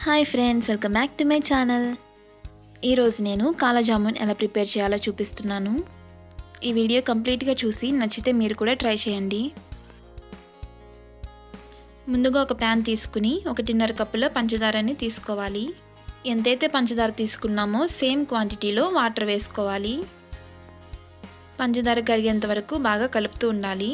hi friends welcome back to my channel ఈరోజు నేను కాలా జామున్ ఎలా ప్రిపేర్ చేయాలో చూపిస్తున్నాను ఈ వీడియో కంప్లీట్గా చూసి నచ్చితే మీరు కూడా ట్రై చేయండి ముందుగా ఒక ప్యాన్ తీసుకుని ఒకటిన్నర కప్పుల పంచదారని తీసుకోవాలి ఎంతైతే పంచదార తీసుకున్నామో సేమ్ క్వాంటిటీలో వాటర్ వేసుకోవాలి పంచదార కరిగేంత వరకు బాగా కలుపుతూ ఉండాలి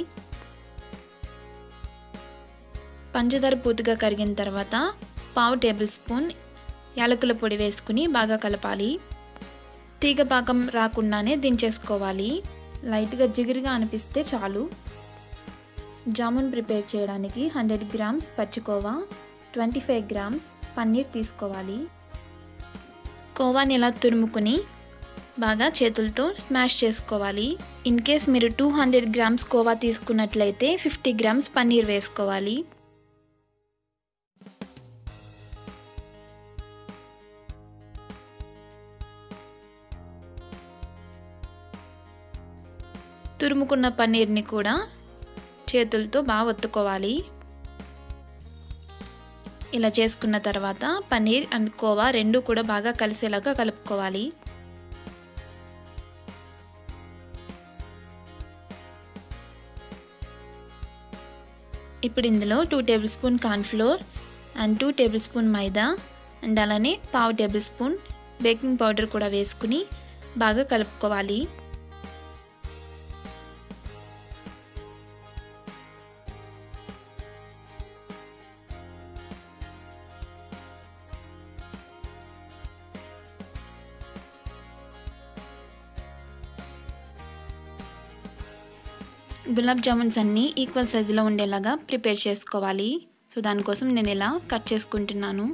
పంచదార పూర్తిగా కరిగిన తర్వాత పావు టేబుల్ స్పూన్ యాలకుల పొడి వేసుకుని బాగా కలపాలి తీగ పాకం రాకుండానే దించేసుకోవాలి లైట్గా జిగురుగా అనిపిస్తే చాలు జామున్ ప్రిపేర్ చేయడానికి హండ్రెడ్ గ్రామ్స్ పచ్చికోవా ట్వంటీ ఫైవ్ గ్రామ్స్ పన్నీర్ తీసుకోవాలి కోవాని ఇలా తురుముకుని బాగా చేతులతో స్మాష్ చేసుకోవాలి ఇన్ కేస్ మీరు టూ హండ్రెడ్ గ్రామ్స్ కోవా తీసుకున్నట్లయితే ఫిఫ్టీ గ్రామ్స్ పన్నీర్ వేసుకోవాలి తురుముకున్న పన్నీర్ని కూడా చేతులతో బాగా ఒత్తుకోవాలి ఇలా చేసుకున్న తర్వాత పన్నీర్ అండ్ కోవా రెండు కూడా బాగా కలిసేలాగా కలుపుకోవాలి ఇప్పుడు ఇందులో two tablespoon cornflour and two tablespoon maida and అలానే పావు టేబుల్ స్పూన్ బేకింగ్ పౌడర్ కూడా వేసుకుని బాగా కలుపుకోవాలి గులాబ్ జామున్స్ అన్నీ ఈక్వల్ సైజులో ఉండేలాగా ప్రిపేర్ చేసుకోవాలి సో దానికోసం నేను ఇలా కట్ చేసుకుంటున్నాను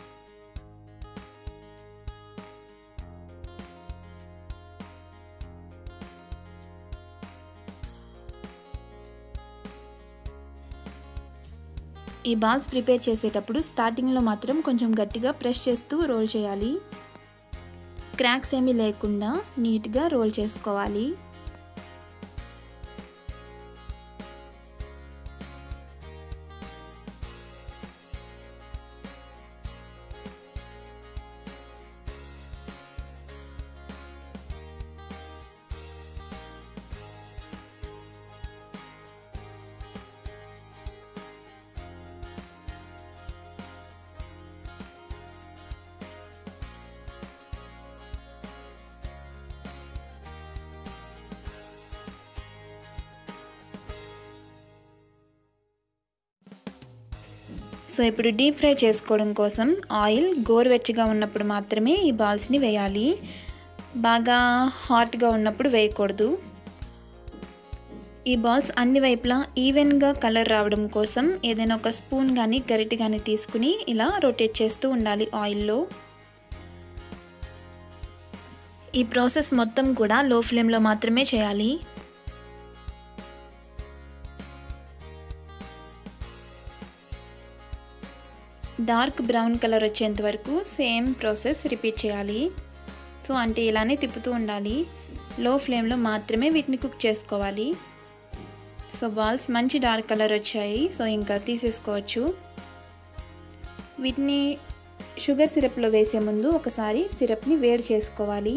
ఈ బాల్స్ ప్రిపేర్ చేసేటప్పుడు స్టార్టింగ్లో మాత్రం కొంచెం గట్టిగా ప్రెస్ చేస్తూ రోల్ చేయాలి క్రాక్స్ ఏమీ లేకుండా నీట్గా రోల్ చేసుకోవాలి సో ఇప్పుడు డీప్ ఫ్రై చేసుకోవడం కోసం ఆయిల్ గోరువెచ్చగా ఉన్నప్పుడు మాత్రమే ఈ బాల్స్ని వేయాలి బాగా హాట్గా ఉన్నప్పుడు వేయకూడదు ఈ బాల్స్ అన్ని వైపులా ఈవెన్గా కలర్ రావడం కోసం ఏదైనా ఒక స్పూన్ కానీ గరిటె కానీ తీసుకుని ఇలా రొటేట్ చేస్తూ ఉండాలి ఆయిల్లో ఈ ప్రాసెస్ మొత్తం కూడా లో ఫ్లేమ్లో మాత్రమే చేయాలి డార్క్ బ్రౌన్ కలర్ వచ్చేంత వరకు సేమ్ ప్రాసెస్ రిపీట్ చేయాలి సో అంటే ఇలానే తిప్పుతూ ఉండాలి లో ఫ్లేమ్లో మాత్రమే వీటిని కుక్ చేసుకోవాలి సో బాల్స్ మంచి డార్క్ కలర్ వచ్చాయి సో ఇంకా తీసేసుకోవచ్చు వీటిని షుగర్ సిరప్లో వేసే ముందు ఒకసారి సిరప్ని వేడి చేసుకోవాలి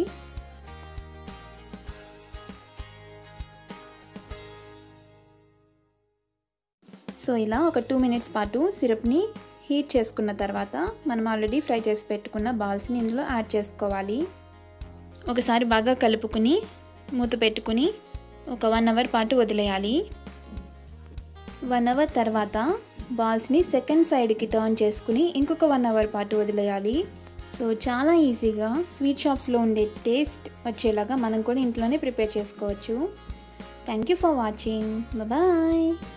సో ఇలా ఒక టూ మినిట్స్ పాటు సిరప్ని హీట్ చేసుకున్న తర్వాత మనం ఆల్రెడీ ఫ్రై చేసి పెట్టుకున్న బాల్స్ని ఇందులో యాడ్ చేసుకోవాలి ఒకసారి బాగా కలుపుకుని మూత పెట్టుకుని ఒక వన్ అవర్ పాటు వదిలేయాలి వన్ అవర్ తర్వాత బాల్స్ని సెకండ్ సైడ్కి టర్న్ చేసుకుని ఇంకొక వన్ అవర్ పాటు వదిలేయాలి సో చాలా ఈజీగా స్వీట్ షాప్స్లో ఉండే టేస్ట్ వచ్చేలాగా మనం కూడా ఇంట్లోనే ప్రిపేర్ చేసుకోవచ్చు thank you for watching bye